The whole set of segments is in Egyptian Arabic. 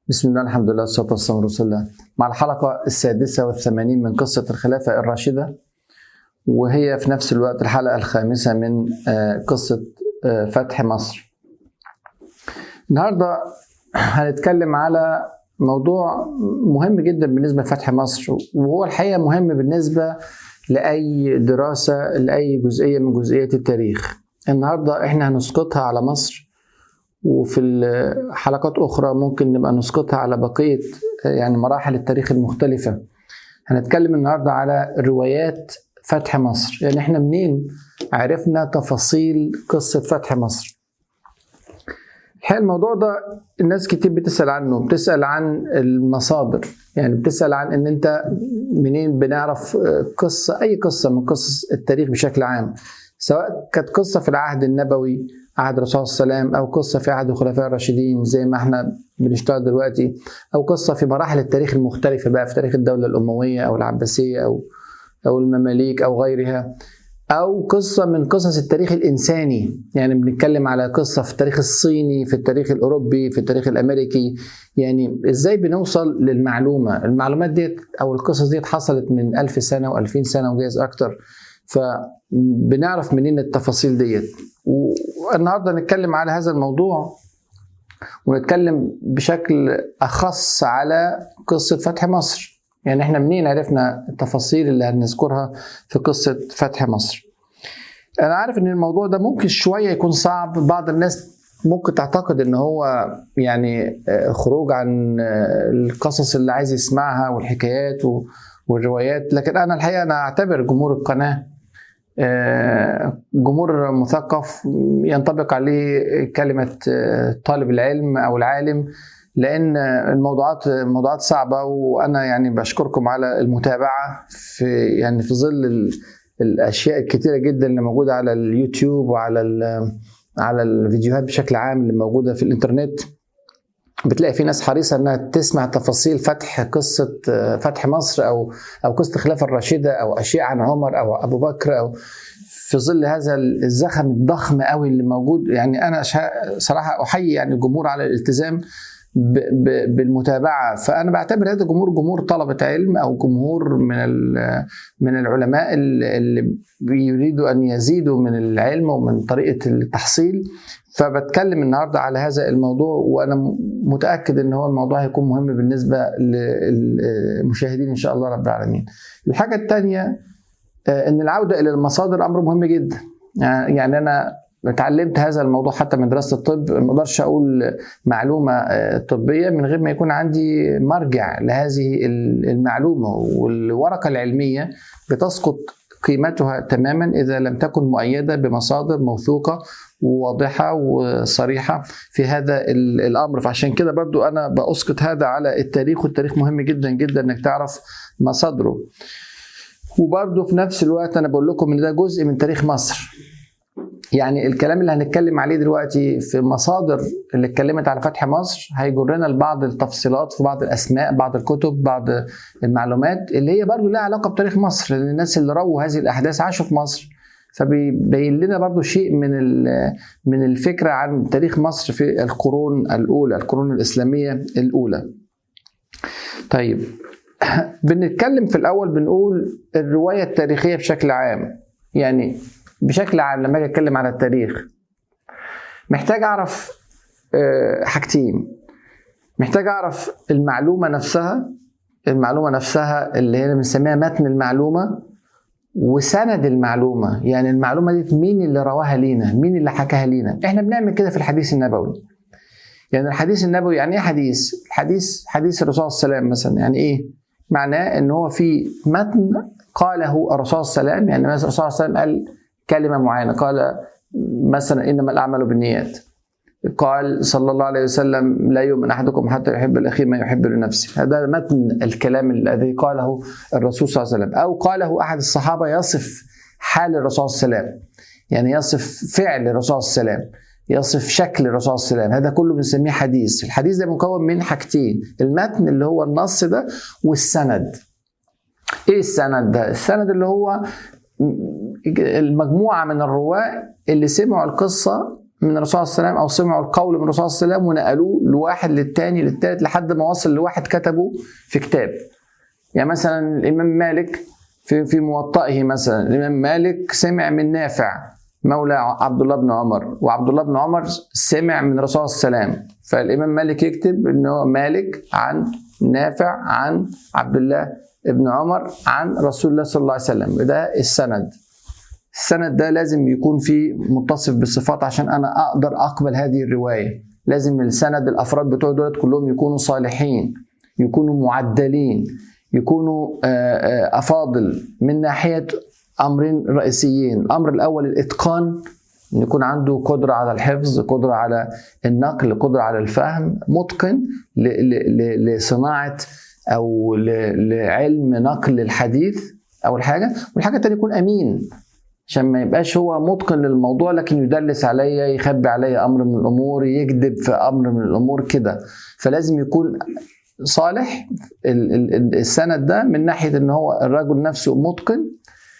بسم الله الحمد لله والصلاة والسلام على رسول الله مع الحلقة السادسة والثمانين من قصة الخلافة الراشدة وهي في نفس الوقت الحلقة الخامسة من آه، قصة آه، فتح مصر النهاردة هنتكلم على موضوع مهم جدا بالنسبة لفتح مصر وهو الحقيقة مهم بالنسبة لأي دراسة لأي جزئية من جزئيات التاريخ النهاردة احنا هنسقطها على مصر وفي حلقات أخرى ممكن نبقى نسقطها على بقية يعني مراحل التاريخ المختلفة هنتكلم النهاردة على روايات فتح مصر يعني احنا منين عرفنا تفاصيل قصة فتح مصر الحقيقة الموضوع ده الناس كتير بتسأل عنه بتسأل عن المصادر يعني بتسأل عن ان انت منين بنعرف قصة اي قصة من قصص التاريخ بشكل عام سواء كانت قصة في العهد النبوي عهد الرسول صلى الله عليه وسلم او قصه في عهد الخلفاء الراشدين زي ما احنا بنشتغل دلوقتي او قصه في مراحل التاريخ المختلفه بقى في تاريخ الدوله الامويه او العباسيه او او المماليك او غيرها او قصه من قصص التاريخ الانساني يعني بنتكلم على قصه في التاريخ الصيني في التاريخ اروبي في التاريخ الامريكي يعني ازاي بنوصل للمعلومه المعلومات ديت او القصص ديت حصلت من ألف سنه و2000 سنه وجايز اكتر فبنعرف منين التفاصيل ديت والنهارده نتكلم على هذا الموضوع ونتكلم بشكل اخص على قصه فتح مصر يعني احنا منين عرفنا التفاصيل اللي هنذكرها في قصه فتح مصر انا عارف ان الموضوع ده ممكن شويه يكون صعب بعض الناس ممكن تعتقد ان هو يعني خروج عن القصص اللي عايز يسمعها والحكايات والروايات لكن انا الحقيقه انا اعتبر جمهور القناه جمهور مثقف ينطبق عليه كلمة طالب العلم أو العالم لأن الموضوعات موضوعات صعبة وأنا يعني بشكركم على المتابعة في يعني في ظل الأشياء الكتيرة جدا اللي موجودة على اليوتيوب وعلى على الفيديوهات بشكل عام اللي موجودة في الإنترنت بتلاقي في ناس حريصه انها تسمع تفاصيل فتح قصه فتح مصر او او قصه الخلافه الراشده او اشياء عن عمر او ابو بكر او في ظل هذا الزخم الضخم قوي اللي موجود يعني انا صراحه احيي يعني الجمهور على الالتزام بالمتابعه فانا بعتبر هذا جمهور جمهور طلبه علم او جمهور من من العلماء اللي بيريدوا ان يزيدوا من العلم ومن طريقه التحصيل فبتكلم النهارده على هذا الموضوع وانا متاكد ان هو الموضوع هيكون مهم بالنسبه للمشاهدين ان شاء الله رب العالمين. الحاجه الثانيه ان العوده الى المصادر امر مهم جدا. يعني انا اتعلمت هذا الموضوع حتى من دراسه الطب ما اقدرش اقول معلومه طبيه من غير ما يكون عندي مرجع لهذه المعلومه والورقه العلميه بتسقط قيمتها تماما اذا لم تكن مؤيده بمصادر موثوقه وواضحه وصريحه في هذا الامر فعشان كده برضو انا باسقط هذا على التاريخ والتاريخ مهم جدا جدا انك تعرف مصادره وبرضو في نفس الوقت انا بقول لكم ان ده جزء من تاريخ مصر يعني الكلام اللي هنتكلم عليه دلوقتي في مصادر اللي اتكلمت على فتح مصر هيجرنا لبعض التفصيلات في بعض الاسماء بعض الكتب بعض المعلومات اللي هي برضو لها علاقه بتاريخ مصر لان الناس اللي رووا هذه الاحداث عاشوا في مصر فبيبين لنا برضو شيء من من الفكره عن تاريخ مصر في القرون الاولى القرون الاسلاميه الاولى طيب بنتكلم في الاول بنقول الروايه التاريخيه بشكل عام يعني بشكل عام لما اجي اتكلم على التاريخ محتاج اعرف حاجتين محتاج اعرف المعلومه نفسها المعلومه نفسها اللي هي بنسميها متن المعلومه وسند المعلومه يعني المعلومه دي مين اللي رواها لينا مين اللي حكاها لينا احنا بنعمل كده في الحديث النبوي يعني الحديث النبوي يعني ايه حديث الحديث حديث الرسول صلى الله عليه وسلم مثلا يعني ايه معناه ان هو في متن قاله الرسول صلى الله عليه وسلم يعني مثلا الرسول صلى الله عليه وسلم قال كلمه معينه قال مثلا انما الاعمال بالنيات قال صلى الله عليه وسلم لا يؤمن احدكم حتى يحب الاخير ما يحب لنفسه هذا متن الكلام الذي قاله الرسول صلى الله عليه وسلم او قاله احد الصحابه يصف حال الرسول صلى الله عليه وسلم يعني يصف فعل الرسول صلى الله عليه وسلم يصف شكل الرسول صلى الله عليه وسلم هذا كله بنسميه حديث الحديث ده مكون من حاجتين المتن اللي هو النص ده والسند ايه السند ده السند اللي هو المجموعه من الرواه اللي سمعوا القصه من الرسول صلى الله عليه وسلم او سمعوا القول من الرسول صلى الله عليه وسلم ونقلوه لواحد للتاني للتالت لحد ما وصل لواحد كتبه في كتاب يعني مثلا الامام مالك في في موطئه مثلا الامام مالك سمع من نافع مولى عبد الله بن عمر وعبد الله بن عمر سمع من الرسول صلى الله عليه وسلم فالامام مالك يكتب ان هو مالك عن نافع عن عبد الله بن عمر عن رسول الله صلى الله عليه وسلم ده السند السند ده لازم يكون فيه متصف بالصفات عشان انا اقدر اقبل هذه الروايه لازم السند الافراد بتوع دولت كلهم يكونوا صالحين يكونوا معدلين يكونوا افاضل من ناحيه امرين رئيسيين الامر الاول الاتقان ان يكون عنده قدره على الحفظ قدره على النقل قدره على الفهم متقن لصناعه او لعلم نقل الحديث اول حاجه والحاجه الثانيه يكون امين عشان ما يبقاش هو متقن للموضوع لكن يدلس عليا يخبي عليا امر من الامور يكذب في امر من الامور كده فلازم يكون صالح السند ده من ناحيه ان هو الرجل نفسه متقن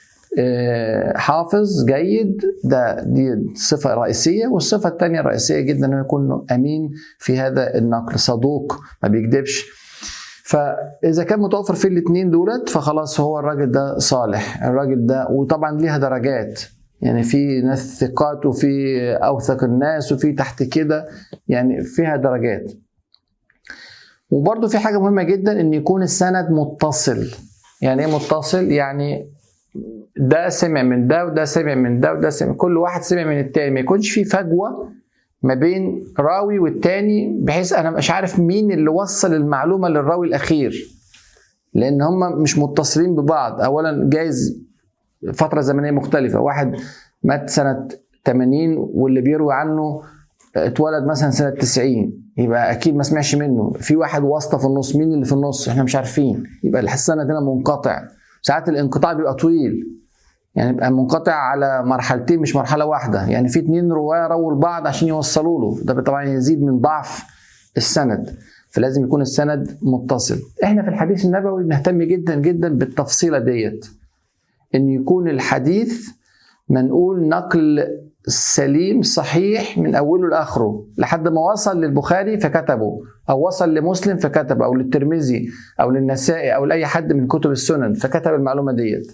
حافظ جيد ده دي صفة رئيسية والصفة الثانية الرئيسية جدا انه يكون امين في هذا النقل صدوق ما بيكذبش فاذا كان متوفر في الاثنين دولت فخلاص هو الراجل ده صالح الراجل ده وطبعا ليها درجات يعني في ناس ثقات وفي اوثق الناس وفي تحت كده يعني فيها درجات وبرضه في حاجه مهمه جدا ان يكون السند متصل يعني ايه متصل يعني ده سمع من ده وده سمع من ده وده سمع كل واحد سمع من التاني ما يكونش في فجوه ما بين راوي والتاني بحيث انا مش عارف مين اللي وصل المعلومه للراوي الاخير لان هم مش متصلين ببعض اولا جايز فتره زمنيه مختلفه واحد مات سنه 80 واللي بيروي عنه اتولد مثلا سنه 90 يبقى اكيد ما سمعش منه في واحد واسطه في النص مين اللي في النص احنا مش عارفين يبقى السند هنا منقطع ساعات الانقطاع بيبقى طويل يعني يبقى منقطع على مرحلتين مش مرحله واحده يعني في اتنين رواه رووا لبعض عشان يوصلوا له ده طبعا يزيد من ضعف السند فلازم يكون السند متصل احنا في الحديث النبوي بنهتم جدا جدا بالتفصيله ديت ان يكون الحديث منقول نقل سليم صحيح من اوله لاخره لحد ما وصل للبخاري فكتبه او وصل لمسلم فكتب او للترمذي او للنسائي او لاي حد من كتب السنن فكتب المعلومه ديت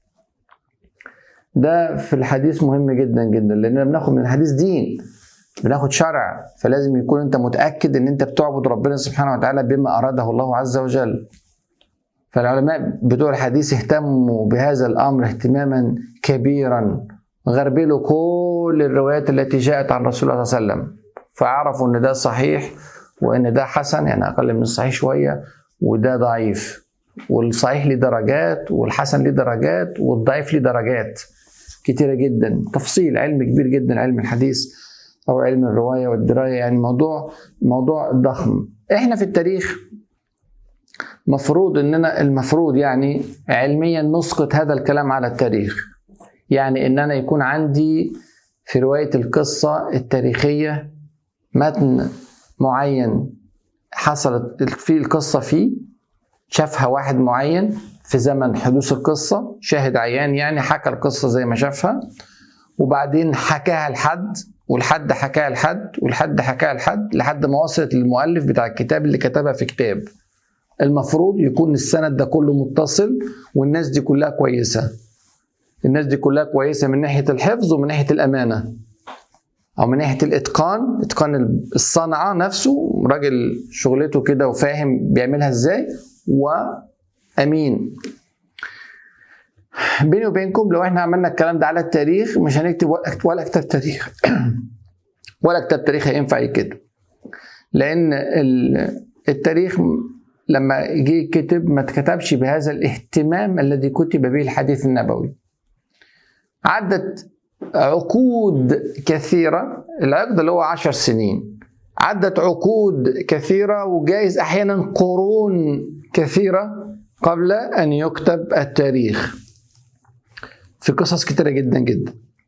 ده في الحديث مهم جدا جدا لاننا بناخد من الحديث دين بناخد شرع فلازم يكون انت متاكد ان انت بتعبد ربنا سبحانه وتعالى بما اراده الله عز وجل فالعلماء بتوع الحديث اهتموا بهذا الامر اهتماما كبيرا غربلوا كل الروايات التي جاءت عن رسول الله صلى الله عليه وسلم فعرفوا ان ده صحيح وان ده حسن يعني اقل من الصحيح شويه وده ضعيف والصحيح ليه درجات والحسن ليه درجات والضعيف ليه درجات كتيرة جدا تفصيل علم كبير جدا علم الحديث أو علم الرواية والدراية يعني موضوع موضوع ضخم احنا في التاريخ مفروض اننا المفروض يعني علميا نسقط هذا الكلام على التاريخ يعني ان انا يكون عندي في رواية القصة التاريخية متن معين حصلت فيه القصة فيه شافها واحد معين في زمن حدوث القصة شاهد عيان يعني حكى القصة زي ما شافها وبعدين حكاها لحد والحد حكاها لحد والحد حكاها لحد لحد ما وصلت للمؤلف بتاع الكتاب اللي كتبها في كتاب المفروض يكون السند ده كله متصل والناس دي كلها كويسة الناس دي كلها كويسة من ناحية الحفظ ومن ناحية الأمانة أو من ناحية الإتقان إتقان الصنعة نفسه راجل شغلته كده وفاهم بيعملها إزاي وأمين بيني وبينكم لو احنا عملنا الكلام ده على التاريخ مش هنكتب ولا كتاب تاريخ ولا كتاب تاريخ هينفع يتكتب لان التاريخ لما جه يكتب ما اتكتبش بهذا الاهتمام الذي كتب به الحديث النبوي عدت عقود كثيرة العقد اللي هو عشر سنين عدت عقود كثيرة وجايز أحيانا قرون كثيرة قبل أن يكتب التاريخ في قصص كتيرة جدا جدا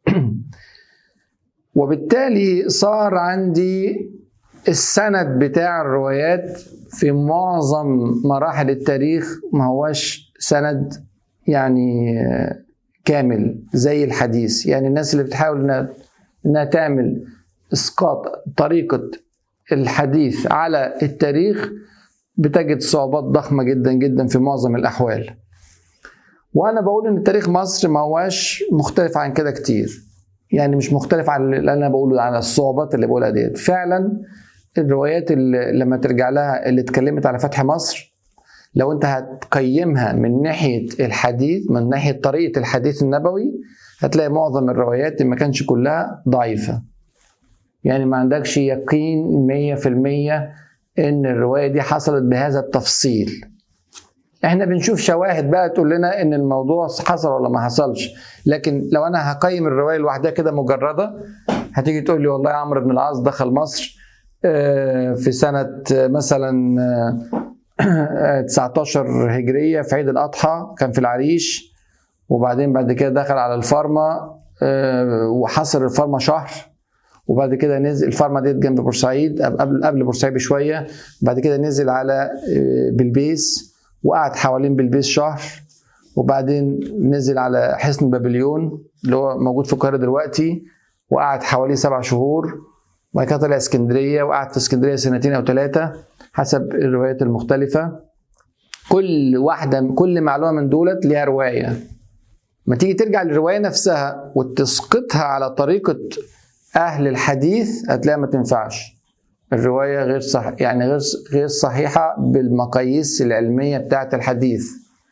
وبالتالي صار عندي السند بتاع الروايات في معظم مراحل التاريخ ما هوش سند يعني كامل زي الحديث يعني الناس اللي بتحاول انها, إنها تعمل اسقاط طريقه الحديث على التاريخ بتجد صعوبات ضخمه جدا جدا في معظم الاحوال وانا بقول ان تاريخ مصر ما هواش مختلف عن كده كتير يعني مش مختلف عن اللي انا بقوله على الصعوبات اللي بقولها ديت فعلا الروايات اللي لما ترجع لها اللي اتكلمت على فتح مصر لو انت هتقيمها من ناحيه الحديث من ناحيه طريقه الحديث النبوي هتلاقي معظم الروايات ما كانش كلها ضعيفه يعني ما عندكش يقين 100% ان الروايه دي حصلت بهذا التفصيل احنا بنشوف شواهد بقى تقول لنا ان الموضوع حصل ولا ما حصلش لكن لو انا هقيم الروايه لوحدها كده مجرده هتيجي تقول لي والله عمرو بن العاص دخل مصر في سنه مثلا 19 هجريه في عيد الاضحى كان في العريش وبعدين بعد كده دخل على الفارما وحصر الفارما شهر وبعد كده نزل الفارما ديت جنب بورسعيد قبل قبل بورسعيد بشويه بعد كده نزل على بلبيس وقعد حوالين بلبيس شهر وبعدين نزل على حصن بابليون اللي هو موجود في القاهره دلوقتي وقعد حوالي سبع شهور وبعد كده طلع اسكندريه وقعد في اسكندريه سنتين او ثلاثه حسب الروايات المختلفه كل واحده كل معلومه من دولت ليها روايه ما تيجي ترجع للروايه نفسها وتسقطها على طريقه اهل الحديث هتلاقيها ما تنفعش الروايه غير صح يعني غير غير صحيحه بالمقاييس العلميه بتاعه الحديث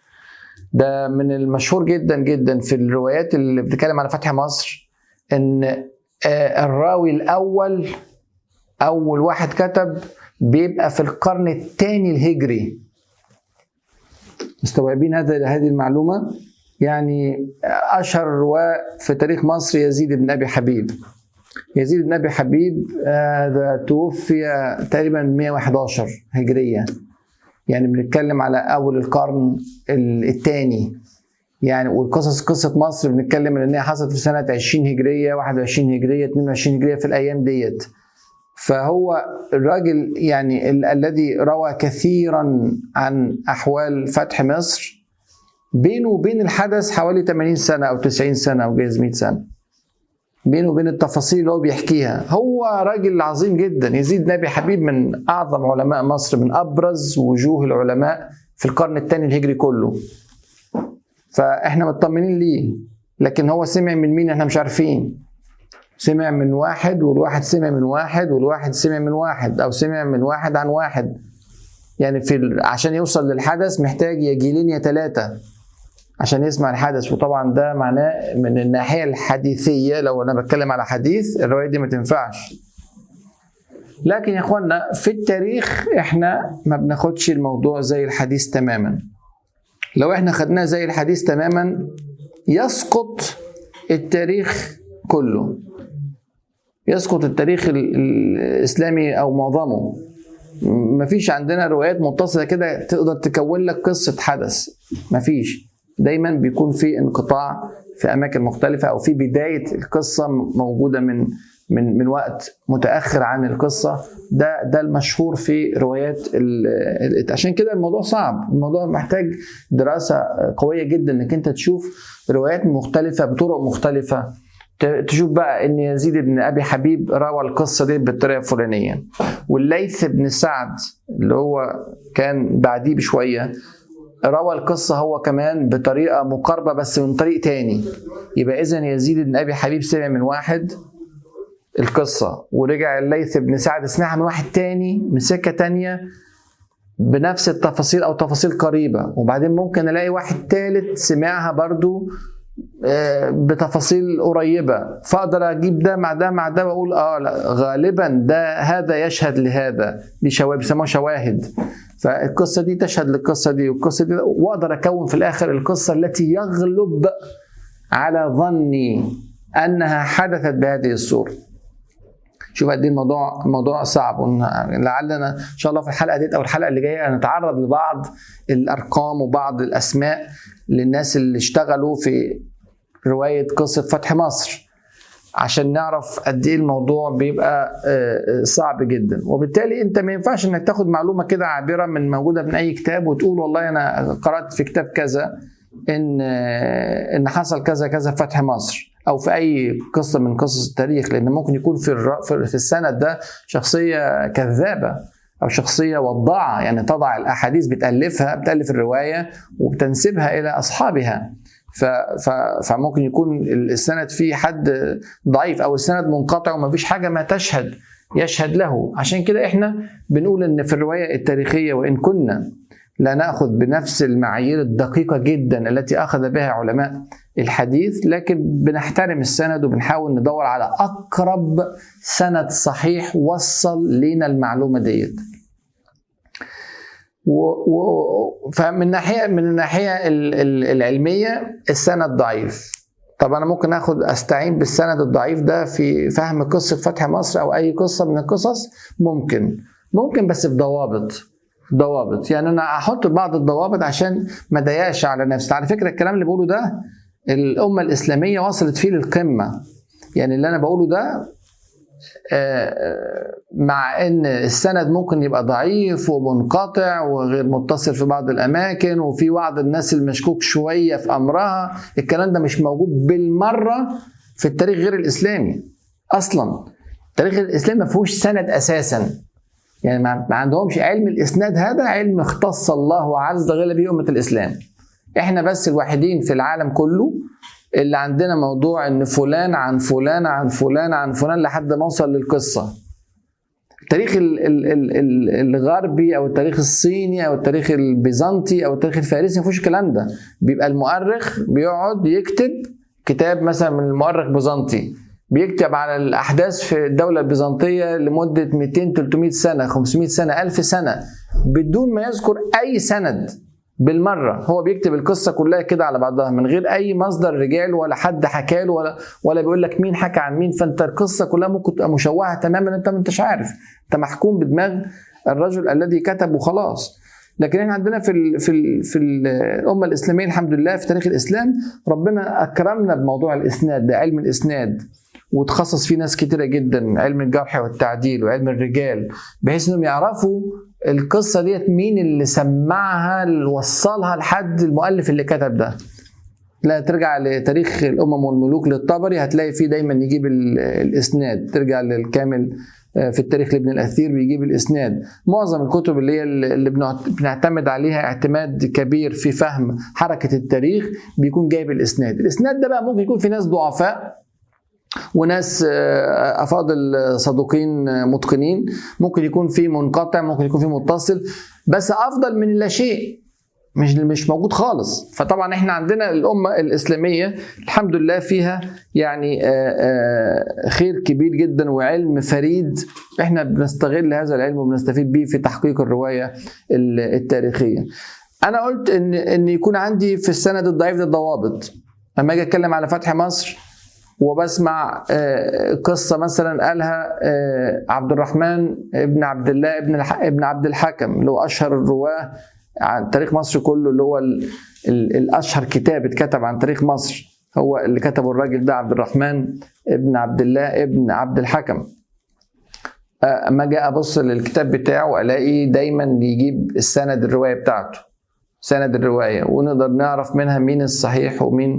ده من المشهور جدا جدا في الروايات اللي بتتكلم على فتح مصر ان الراوي الاول اول واحد كتب بيبقى في القرن الثاني الهجري مستوعبين هذا هذه المعلومه يعني اشهر رواه في تاريخ مصر يزيد بن ابي حبيب يزيد بن ابي حبيب هذا توفي تقريبا 111 هجريه يعني بنتكلم على اول القرن الثاني يعني والقصص قصه مصر بنتكلم ان هي حصلت في سنه 20 هجريه 21 هجريه 22 هجريه في الايام ديت فهو الراجل يعني ال- الذي روى كثيرا عن احوال فتح مصر بينه وبين الحدث حوالي 80 سنه او 90 سنه او جايز 100 سنه بينه وبين التفاصيل اللي هو بيحكيها هو راجل عظيم جدا يزيد نبي حبيب من اعظم علماء مصر من ابرز وجوه العلماء في القرن الثاني الهجري كله فاحنا مطمنين ليه لكن هو سمع من مين احنا مش عارفين سمع من واحد والواحد سمع من واحد والواحد سمع من واحد او سمع من واحد عن واحد يعني في ال- عشان يوصل للحدث محتاج يا جيلين يا ثلاثه عشان يسمع الحدث وطبعا ده معناه من الناحيه الحديثيه لو انا بتكلم على حديث الروايه دي ما تنفعش لكن يا اخوانا في التاريخ احنا ما بناخدش الموضوع زي الحديث تماما لو احنا خدناه زي الحديث تماما يسقط التاريخ كله يسقط التاريخ ال- الاسلامي او معظمه مفيش عندنا روايات متصله كده تقدر تكون لك قصه حدث مفيش دايما بيكون في انقطاع في اماكن مختلفه او في بدايه القصه موجوده من من من وقت متاخر عن القصه ده ده المشهور في روايات ال- ال- عشان كده الموضوع صعب الموضوع محتاج دراسه قويه جدا انك انت تشوف روايات مختلفه بطرق مختلفه ت- تشوف بقى ان يزيد بن ابي حبيب روى القصه دي بالطريقه الفلانيه والليث بن سعد اللي هو كان بعديه بشويه روى القصة هو كمان بطريقة مقاربة بس من طريق تاني يبقى إذا يزيد بن أبي حبيب سمع من واحد القصة ورجع الليث بن سعد سمعها من واحد تاني من سكة تانية بنفس التفاصيل أو تفاصيل قريبة وبعدين ممكن ألاقي واحد تالت سمعها برضو آه، بتفاصيل قريبة فأقدر أجيب ده مع ده مع ده وأقول آه لا غالبا ده هذا يشهد لهذا دي شواهد بيسموها شواهد فالقصه دي تشهد للقصه دي والقصه دي واقدر اكون في الاخر القصه التي يغلب على ظني انها حدثت بهذه الصوره. شوف قد ايه الموضوع الموضوع صعب لعلنا ان شاء الله في الحلقه دي او الحلقه اللي جايه نتعرض لبعض الارقام وبعض الاسماء للناس اللي اشتغلوا في روايه قصه فتح مصر. عشان نعرف قد ايه الموضوع بيبقى آه، آه، صعب جدا وبالتالي انت ما ينفعش انك تاخد معلومه كده عابره من موجوده من اي كتاب وتقول والله انا قرات في كتاب كذا ان آه، ان حصل كذا كذا في فتح مصر او في اي قصه من قصص التاريخ لان ممكن يكون في في السند ده شخصيه كذابه او شخصيه وضاعه يعني تضع الاحاديث بتالفها بتالف الروايه وبتنسبها الى اصحابها ف... ف... فممكن يكون السند فيه حد ضعيف او السند منقطع وما فيش حاجه ما تشهد يشهد له عشان كده احنا بنقول ان في الروايه التاريخيه وان كنا لا ناخذ بنفس المعايير الدقيقه جدا التي اخذ بها علماء الحديث لكن بنحترم السند وبنحاول ندور على اقرب سند صحيح وصل لنا المعلومه ديت و... و... فمن ناحيه من الناحيه العلميه السند ضعيف طب انا ممكن اخد استعين بالسند الضعيف ده في فهم قصه فتح مصر او اي قصه من القصص ممكن ممكن بس بضوابط ضوابط يعني انا احط بعض الضوابط عشان ما ضيقش على نفسي على فكره الكلام اللي بقوله ده الامه الاسلاميه وصلت فيه للقمه يعني اللي انا بقوله ده مع ان السند ممكن يبقى ضعيف ومنقطع وغير متصل في بعض الاماكن وفي بعض الناس المشكوك شويه في امرها الكلام ده مش موجود بالمره في التاريخ غير الاسلامي اصلا التاريخ الاسلامي ما فيهوش سند اساسا يعني ما عندهمش علم الاسناد هذا علم اختص الله عز وجل به امه الاسلام احنا بس الوحيدين في العالم كله اللي عندنا موضوع ان فلان عن فلان عن فلان عن فلان لحد ما اوصل للقصه التاريخ الغربي او التاريخ الصيني او التاريخ البيزنطي او التاريخ الفارسي ما فيهوش الكلام ده بيبقى المؤرخ بيقعد يكتب كتاب مثلا من المؤرخ بيزنطي بيكتب على الاحداث في الدوله البيزنطيه لمده 200 300 سنه 500 سنه 1000 سنه بدون ما يذكر اي سند بالمره هو بيكتب القصه كلها كده على بعضها من غير اي مصدر رجال ولا حد حكى له ولا ولا بيقول لك مين حكى عن مين فانت القصه كلها ممكن تبقى مشوهه تماما انت ما انتش عارف انت محكوم بدماغ الرجل الذي كتب وخلاص لكن احنا عندنا في ال في ال في الامه الاسلاميه الحمد لله في تاريخ الاسلام ربنا اكرمنا بموضوع الاسناد ده علم الاسناد وتخصص فيه ناس كتيرة جدا علم الجرح والتعديل وعلم الرجال بحيث انهم يعرفوا القصة ديت مين اللي سمعها اللي وصلها لحد المؤلف اللي كتب ده لا ترجع لتاريخ الامم والملوك للطبري هتلاقي فيه دايما يجيب الاسناد ترجع للكامل في التاريخ لابن الاثير بيجيب الاسناد معظم الكتب اللي هي اللي بنعتمد عليها اعتماد كبير في فهم حركه التاريخ بيكون جايب الاسناد الاسناد ده بقى ممكن يكون في ناس ضعفاء وناس افاضل صدوقين متقنين ممكن يكون في منقطع ممكن يكون في متصل بس افضل من لا شيء مش مش موجود خالص فطبعا احنا عندنا الامه الاسلاميه الحمد لله فيها يعني خير كبير جدا وعلم فريد احنا بنستغل هذا العلم وبنستفيد به في تحقيق الروايه التاريخيه انا قلت ان ان يكون عندي في السند الضعيف ده ضوابط لما اجي اتكلم على فتح مصر وبسمع قصة مثلا قالها عبد الرحمن ابن عبد الله ابن ابن عبد الحكم اللي هو أشهر الرواة عن تاريخ مصر كله اللي هو الأشهر كتاب اتكتب عن تاريخ مصر هو اللي كتبه الراجل ده عبد الرحمن ابن عبد الله ابن عبد الحكم اما اجي ابص للكتاب بتاعه الاقي دايما يجيب السند الروايه بتاعته سند الروايه ونقدر نعرف منها مين الصحيح ومين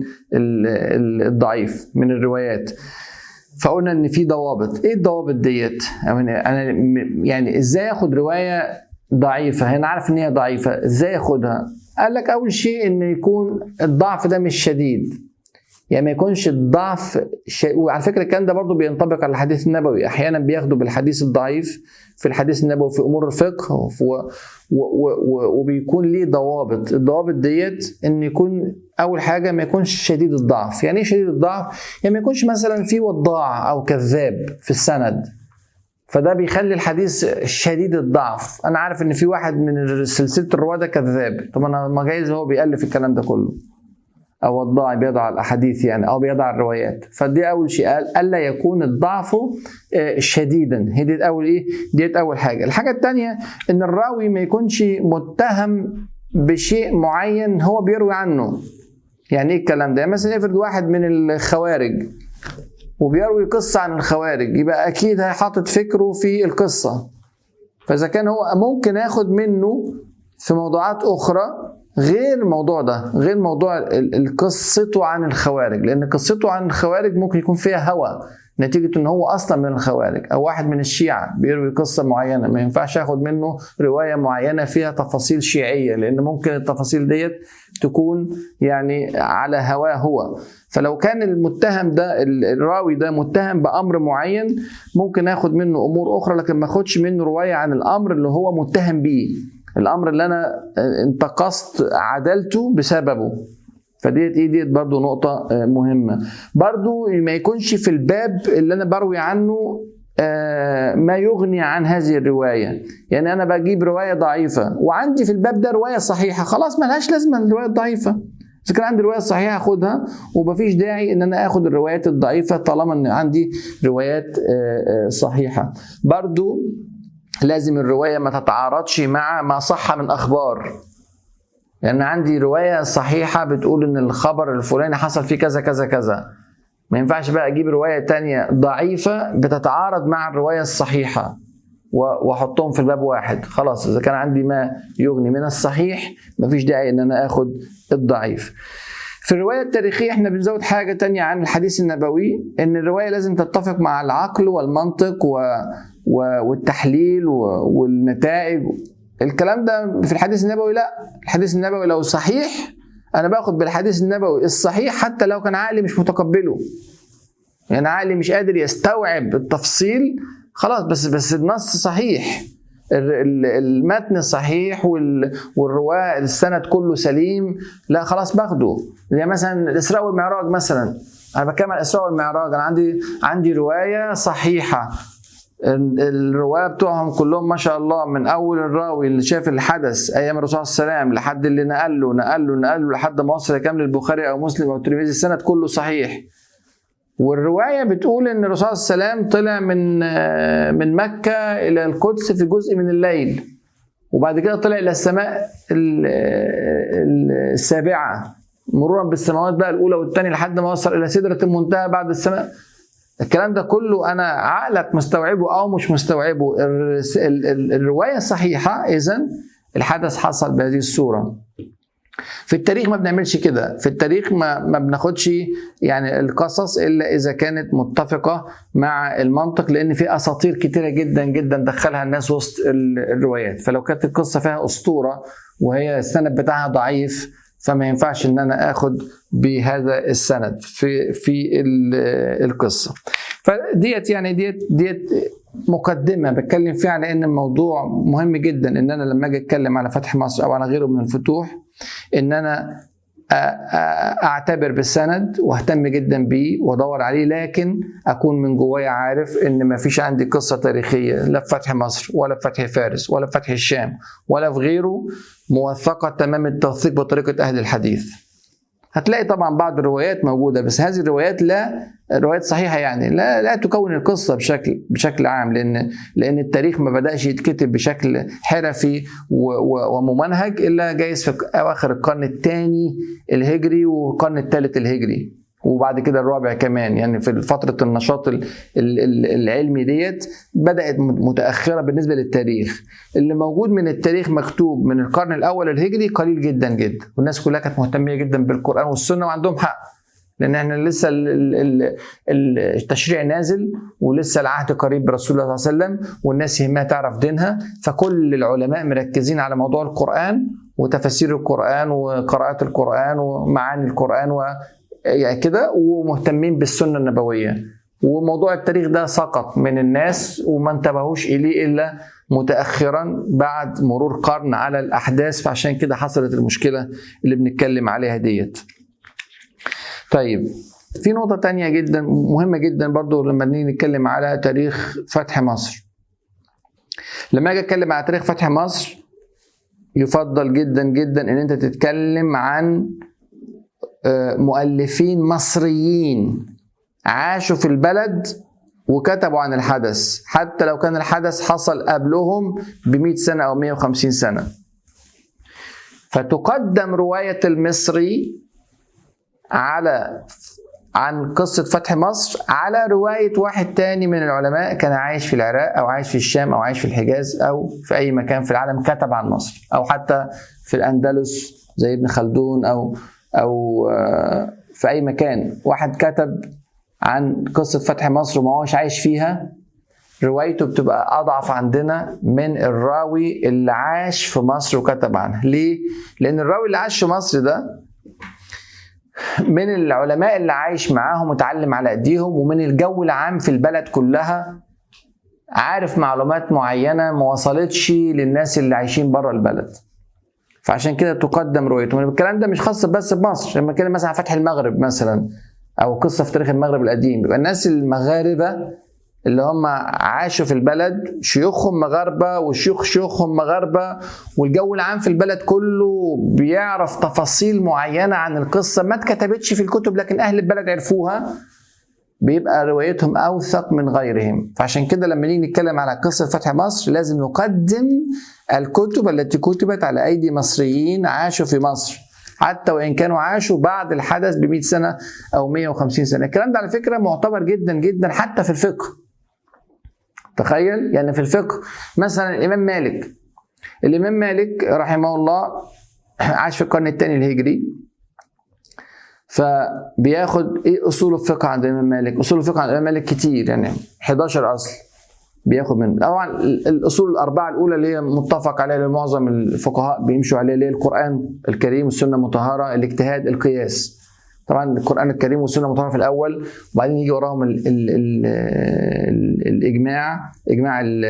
الضعيف من الروايات فقلنا ان في ضوابط ايه الضوابط ديت انا يعني ازاي اخد روايه ضعيفه انا عارف ان هي ضعيفه ازاي اخدها قال لك اول شيء ان يكون الضعف ده مش شديد يعني ما يكونش الضعف شيء وعلى فكره الكلام ده برضه بينطبق على الحديث النبوي احيانا بياخدوا بالحديث الضعيف في الحديث النبوي في امور الفقه و... و... و... وبيكون ليه ضوابط الضوابط ديت ان يكون اول حاجه ما يكونش شديد الضعف يعني ايه شديد الضعف يعني ما يكونش مثلا في وضاع او كذاب في السند فده بيخلي الحديث شديد الضعف انا عارف ان في واحد من سلسله الرواه ده كذاب طب انا ما جايز هو بيالف الكلام ده كله او وضاع بيضع الاحاديث يعني او بيضع الروايات فدي اول شيء قال الا يكون الضعف شديدا هي دي اول ايه ديت اول حاجه الحاجه الثانيه ان الراوي ما يكونش متهم بشيء معين هو بيروي عنه يعني ايه الكلام ده يعني مثلا افرض واحد من الخوارج وبيروي قصه عن الخوارج يبقى اكيد هيحاطط فكره في القصه فاذا كان هو ممكن اخد منه في موضوعات اخرى غير الموضوع ده غير موضوع ال- ال- قصته عن الخوارج لان قصته عن الخوارج ممكن يكون فيها هوى نتيجة ان هو اصلا من الخوارج او واحد من الشيعة بيروي قصة معينة ما ينفعش اخد منه رواية معينة فيها تفاصيل شيعية لان ممكن التفاصيل ديت تكون يعني على هواه هو فلو كان المتهم ده ال- الراوي ده متهم بامر معين ممكن اخد منه امور اخرى لكن ما اخدش منه رواية عن الامر اللي هو متهم بيه الامر اللي انا انتقصت عدالته بسببه فديت ايه ديت برضو نقطة آه، مهمة برضو ما يكونش في الباب اللي انا بروي عنه آه، ما يغني عن هذه الرواية يعني أنا بجيب رواية ضعيفة وعندي في الباب ده رواية صحيحة خلاص ملهاش لازمة الرواية الضعيفة إذا كان عندي رواية صحيحة أخدها ومفيش داعي إن أنا آخد الروايات الضعيفة طالما إن عندي روايات آه، آه، صحيحة برضو لازم الرواية ما تتعارضش مع ما صح من أخبار لأن عندي رواية صحيحة بتقول إن الخبر الفلاني حصل فيه كذا كذا كذا ما ينفعش بقى أجيب رواية تانية ضعيفة بتتعارض مع الرواية الصحيحة و- واحطهم في الباب واحد خلاص اذا كان عندي ما يغني من الصحيح مفيش داعي ان انا اخد الضعيف في الرواية التاريخية احنا بنزود حاجة تانية عن الحديث النبوي ان الرواية لازم تتفق مع العقل والمنطق و... و... والتحليل و... والنتائج الكلام ده في الحديث النبوي لا الحديث النبوي لو صحيح انا باخد بالحديث النبوي الصحيح حتى لو كان عقلي مش متقبله يعني عقلي مش قادر يستوعب التفصيل خلاص بس بس النص صحيح ال- ال- المتن صحيح وال- والرواه السند كله سليم لا خلاص باخده زي مثلا الاسراء والمعراج مثلا انا بتكلم عن الاسراء والمعراج انا عندي عندي روايه صحيحه ال- الرواه بتوعهم كلهم ما شاء الله من اول الراوي اللي شاف الحدث ايام الرسول صلى الله عليه وسلم لحد اللي نقل له نقل له نقل له لحد ما وصل كامل البخاري او مسلم او الترمذي السند كله صحيح والروايه بتقول ان الرسول صلى الله عليه وسلم طلع من آه، من مكه الى القدس في جزء من الليل وبعد كده طلع الى السماء ال- ال- السابعه مرورا بالسماوات بقى الاولى والثانيه لحد ما وصل الى سدره المنتهى بعد السماء الكلام ده كله انا عقلك مستوعبه او مش مستوعبه الرس- ال- ال- الروايه صحيحه اذا الحدث حصل بهذه الصوره في التاريخ ما بنعملش كده في التاريخ ما, ما بناخدش يعني القصص الا اذا كانت متفقه مع المنطق لان في اساطير كتيره جدا جدا دخلها الناس وسط ال- الروايات فلو كانت القصه فيها اسطوره وهي السند بتاعها ضعيف فما ينفعش ان انا اخد بهذا السند في في ال- القصه فديت يعني ديت ديت مقدمه بتكلم فيها على ان الموضوع مهم جدا ان انا لما اجي اتكلم على فتح مصر او على غيره من الفتوح ان انا أ- أ- اعتبر بالسند واهتم جدا بيه وادور عليه لكن اكون من جوايا عارف ان ما فيش عندي قصه تاريخيه لا في فتح مصر ولا في فتح فارس ولا في فتح الشام ولا في غيره موثقه تمام التوثيق بطريقه اهل الحديث هتلاقي طبعا بعض الروايات موجوده بس هذه الروايات لا روايات صحيحه يعني لا لا تكون القصه بشكل بشكل عام لان لان التاريخ ما بداش يتكتب بشكل حرفي و- و- وممنهج الا جايز في اواخر القرن الثاني الهجري والقرن الثالث الهجري وبعد كده الرابع كمان يعني في فترة النشاط ال- ال- ال- العلمي ديت بدأت متأخرة بالنسبة للتاريخ اللي موجود من التاريخ مكتوب من القرن الأول الهجري قليل جدا جدا والناس كلها كانت مهتمية جدا بالقرآن والسنة وعندهم حق لان احنا لسه ال- ال- ال- ال- التشريع نازل ولسه العهد قريب برسول الله صلى الله عليه وسلم والناس يهمها تعرف دينها فكل العلماء مركزين على موضوع القران وتفاسير القران وقراءات القران ومعاني القران و يعني كده ومهتمين بالسنه النبويه وموضوع التاريخ ده سقط من الناس وما انتبهوش اليه الا متاخرا بعد مرور قرن على الاحداث فعشان كده حصلت المشكله اللي بنتكلم عليها ديت طيب في نقطة تانية جدا مهمة جدا برضو لما نيجي نتكلم على تاريخ فتح مصر لما اجي اتكلم على تاريخ فتح مصر يفضل جدا جدا ان انت تتكلم عن آه، مؤلفين مصريين عاشوا في البلد وكتبوا عن الحدث حتى لو كان الحدث حصل قبلهم ب 100 سنة أو 150 سنة فتقدم رواية المصري على عن قصة فتح مصر على رواية واحد تاني من العلماء كان عايش في العراق أو عايش في الشام أو عايش في الحجاز أو في أي مكان في العالم كتب عن مصر أو حتى في الأندلس زي ابن خلدون او او آه، في اي مكان واحد كتب عن قصه فتح مصر وما هوش عايش فيها روايته بتبقى اضعف عندنا من الراوي اللي عاش في مصر وكتب عنها ليه لان الراوي اللي عاش في مصر ده من العلماء اللي عايش معاهم وتعلم على ايديهم ومن الجو العام في البلد كلها عارف معلومات معينه ما وصلتش للناس اللي عايشين بره البلد فعشان كده تقدم رؤيتهم الكلام ده مش خاص بس بمصر لما نتكلم مثلا عن فتح المغرب مثلا او قصه في تاريخ المغرب القديم يبقى الناس المغاربه اللي هم عاشوا في البلد شيوخهم مغاربه وشيوخ شيوخهم مغاربه والجو العام في البلد كله بيعرف تفاصيل معينه عن القصه ما اتكتبتش في الكتب لكن اهل البلد عرفوها بيبقى روايتهم اوثق من غيرهم فعشان كده لما نيجي نتكلم على قصه فتح مصر لازم نقدم الكتب التي كتبت على ايدي مصريين عاشوا في مصر حتى وان كانوا عاشوا بعد الحدث ب 100 سنه او 150 سنه الكلام ده على فكره معتبر جدا جدا حتى في الفقه تخيل يعني في الفقه مثلا الامام مالك الامام مالك رحمه الله عاش في القرن الثاني الهجري فبياخد ايه اصول الفقه عند الامام مالك اصول الفقه عند الامام مالك كتير يعني 11 اصل بياخد منه طبعا الاصول الاربعه الاولى اللي هي متفق عليها لمعظم الفقهاء بيمشوا عليها اللي هي القران الكريم والسنه المطهره الاجتهاد القياس طبعا القران الكريم والسنه المطهره في الاول وبعدين يجي وراهم ال ال ال الاجماع اجماع ال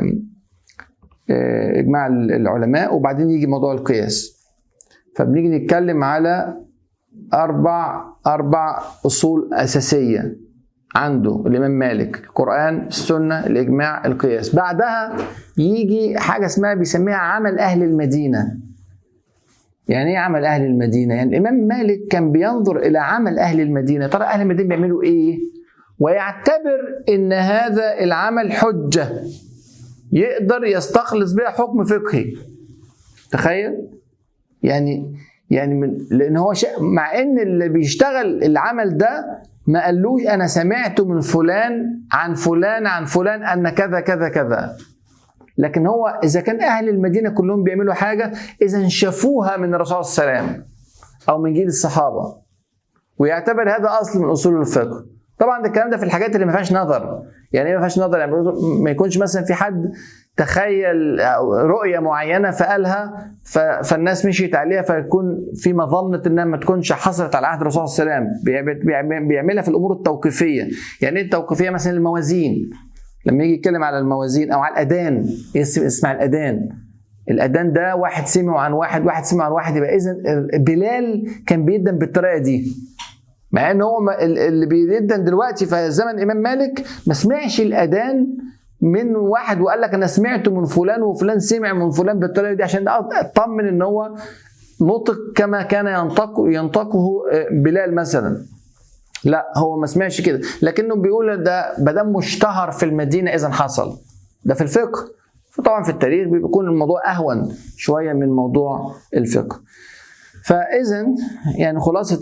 اجماع العلماء وبعدين يجي موضوع القياس فبنيجي نتكلم على اربع اربع اصول اساسيه عنده الامام مالك القران السنه الاجماع القياس بعدها يجي حاجه اسمها بيسميها عمل اهل المدينه يعني ايه عمل اهل المدينه يعني الامام مالك كان بينظر الى عمل اهل المدينه ترى اهل المدينه بيعملوا ايه ويعتبر ان هذا العمل حجه يقدر يستخلص بها حكم فقهي تخيل يعني يعني من لان هو شا... مع ان اللي بيشتغل العمل ده ما قالوش انا سمعت من فلان عن فلان عن فلان ان كذا كذا كذا لكن هو اذا كان اهل المدينه كلهم بيعملوا حاجه اذا شافوها من الرسول صلى الله عليه وسلم او من جيل الصحابه ويعتبر هذا اصل من اصول الفقه طبعا ده الكلام ده في الحاجات اللي ما فيهاش نظر يعني ايه ما فيهاش نظر يعني ما يكونش مثلا في حد تخيل رؤيه معينه فقالها فالناس مشيت عليها فيكون في مظنه انها ما تكونش حصلت على عهد الرسول صلى الله عليه وسلم بيعملها في الامور التوقيفيه يعني ايه التوقيفيه مثلا الموازين لما يجي يتكلم على الموازين او على الاذان اسمع الاذان الاذان ده واحد سمع عن واحد واحد سمع عن واحد يبقى اذا بلال كان بيدن بالطريقه دي مع ان هو اللي بيدن دلوقتي في زمن الامام مالك ما سمعش الاذان من واحد وقال لك انا سمعته من فلان وفلان سمع من فلان بالطريقه دي عشان اطمن ان هو نطق كما كان ينطق ينطقه بلال مثلا لا هو ما سمعش كده لكنه بيقول ده بدل مشتهر في المدينه اذا حصل ده في الفقه فطبعا في التاريخ بيكون الموضوع اهون شويه من موضوع الفقه فاذا يعني خلاصه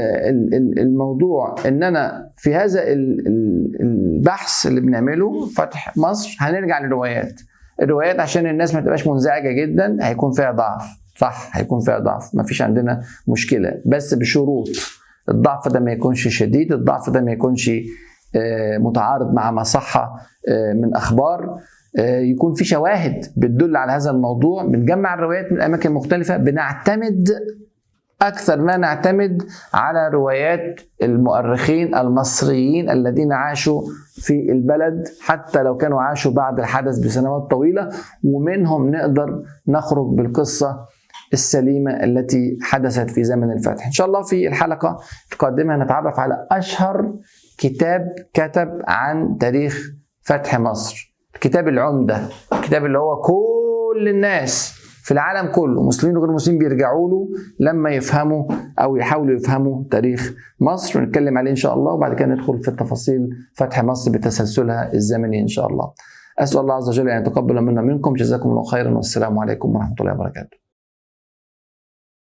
الموضوع ان انا في هذا البحث اللي بنعمله فتح مصر هنرجع للروايات الروايات عشان الناس ما تبقاش منزعجه جدا هيكون فيها ضعف صح هيكون فيها ضعف ما فيش عندنا مشكله بس بشروط الضعف ده ما يكونش شديد الضعف ده ما يكونش متعارض مع ما صح من اخبار يكون في شواهد بتدل على هذا الموضوع بنجمع الروايات من اماكن مختلفه بنعتمد اكثر ما نعتمد على روايات المؤرخين المصريين الذين عاشوا في البلد حتى لو كانوا عاشوا بعد الحدث بسنوات طويله ومنهم نقدر نخرج بالقصه السليمه التي حدثت في زمن الفتح. ان شاء الله في الحلقه القادمه نتعرف على اشهر كتاب كتب عن تاريخ فتح مصر. الكتاب العمده، الكتاب اللي هو كل الناس في العالم كله مسلمين وغير مسلمين بيرجعوا له لما يفهموا او يحاولوا يفهموا تاريخ مصر ونتكلم عليه ان شاء الله وبعد كده ندخل في التفاصيل فتح مصر بتسلسلها الزمني ان شاء الله. اسال الله عز وجل ان يتقبل منا منكم جزاكم الله خيرا والسلام عليكم ورحمه الله وبركاته.